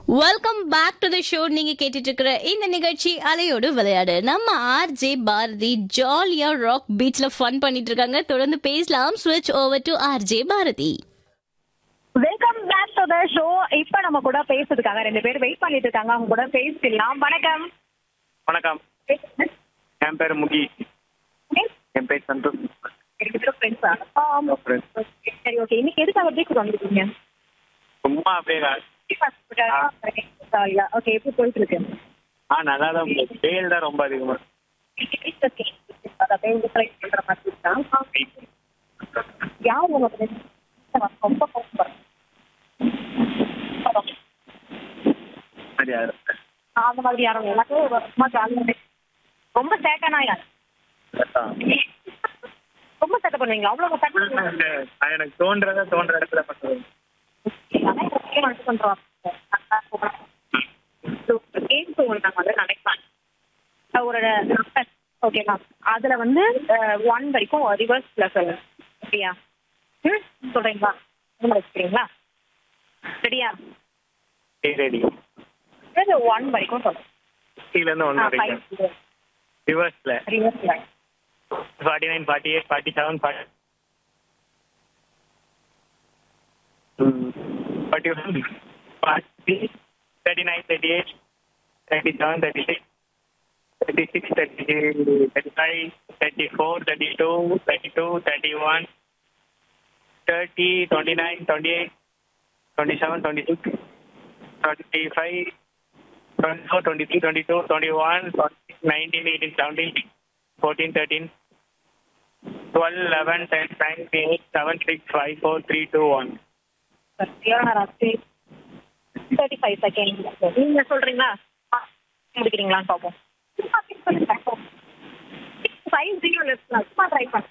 Welcome back to the show நீங்க கேட்டுட்டு இருக்கிற இந்த நிகழ்ச்சி அலையோடு விளையாடு நம்ம ஆர்ஜே பாரதி ஜாலியா ராக் பீச்ல ஃபன் பண்ணிட்டு இருக்காங்க தொடர்ந்து பேசலாம் ஸ்விட்ச் over to RJ Bharathi welcome back to the show இப்ப நம்ம கூட பேசுறதுக்காக ரெண்டு பேர் வெயிட் பண்ணிட்டு இருக்காங்க அவங்க கூட பேசிடலாம் வணக்கம் வணக்கம் என் பேர் முகி என் பேர் சந்தோஷ் ரெண்டு பேரும் ஃப்ரெண்ட்ஸா friends. சரி ஓகே இன்னைக்கு எதுக்காக பீச் வந்துருக்கீங்க சும்மா அப்படியே நான் ஓகே எப்படி போயிட்டு இருக்கு ஆ நல்லா தான் போகுது. வெயில் தான் ரொம்ப அதிகமா யார் உங்க friends? ரொம்ப கோவப்படுறேன். சரியா அந்த மாதிரி யாரும் இல்லை. எனக்கு ரொம்ப ஜாலியாக ரொம்ப சேட்டனா யார் ரொம்ப சேட்டை பண்ணுவீங்க அவ்வளவு சேட்டை பண்ணுவீங்க நான் எனக்கு தோன்றத தோன்ற இடத்துல பண்ணுறது ஓகேவா அதுல வந்து ஒன் வரைக்கும் ரிவர்ஸ்ல சொல்லுங்க சரியா ம் சொல்றீங்களா நம்பர் வச்சுக்கிறீங்களா சரியா ரெடி ஒன் வரைக்கும் சொல்லுங்க இருந்து ஒன்று வரைக்கும் ரிவர்ஸ்ல ரிவர்ஸ்ல forty nine forty eight forty seven forty forty one forty thirty nine thirty eight thirty seven thirty six thirty six thirty thirty five thirty four thirty two thirty two thirty one thirty twenty nine twenty eight twenty seven twenty six twenty five twenty four twenty three twenty two twenty one nineteen eighteen seventeen fourteen thirteen twelve eleven ten nine eight seven six five four three two one thirty five second நீங்க சொல்றீங்களா ஆ, முடிக்கிறீங்களான்னு பார்ப்போம் five zero left சும்மா try பண்ண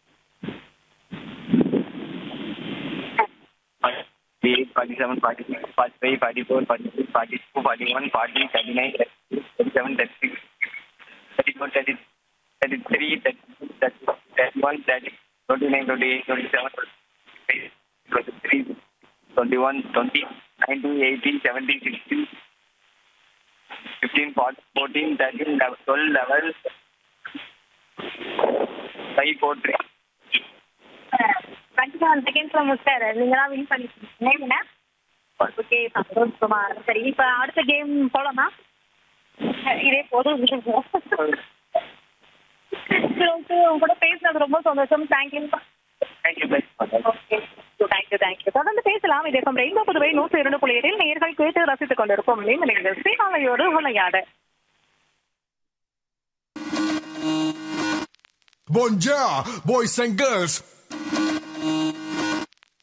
eight, forty-seven, forty-six, forty-five, forty-four, forty-six, forty-two, forty-one, forty, thirty-nine, thirty-seven, thirty-six, thirty-four, thirty, thirty-three, thirty-two, thirty, thirty-one, thirty, twenty-nine, twenty-eight, twenty-seven, twenty-eight, twenty-three, twenty-one, twenty, nineteen, eighteen, seventeen, sixteen, fifteen, fourteen, fourteen, thirteen, eleven, twelve, eleven, five, four, three. Twenty seven செகண்ட்ஸ்ல முடிச்சாரு நீங்க தான் win பண்ணிருக்கீங்க okay சந்தோஷமா சரி இப்ப அடுத்த game போலாமா இதே போதும் சரி ஓகே உங்க கூட பேசுனது ரொம்ப சந்தோஷம் thank you Thank you, guys. Okay thank you thank you தொடர்ந்து பேசலாம் இதே சம் ரெயின்போ புதுவை நூற்றி இரண்டு புள்ளி ஏழில் நேர்கள் கேட்டு ரசித்துக் கொண்டிருக்கும் இந்த நிகழ்ச்சி அலையோடு விளையாட Bonjour, boys and girls.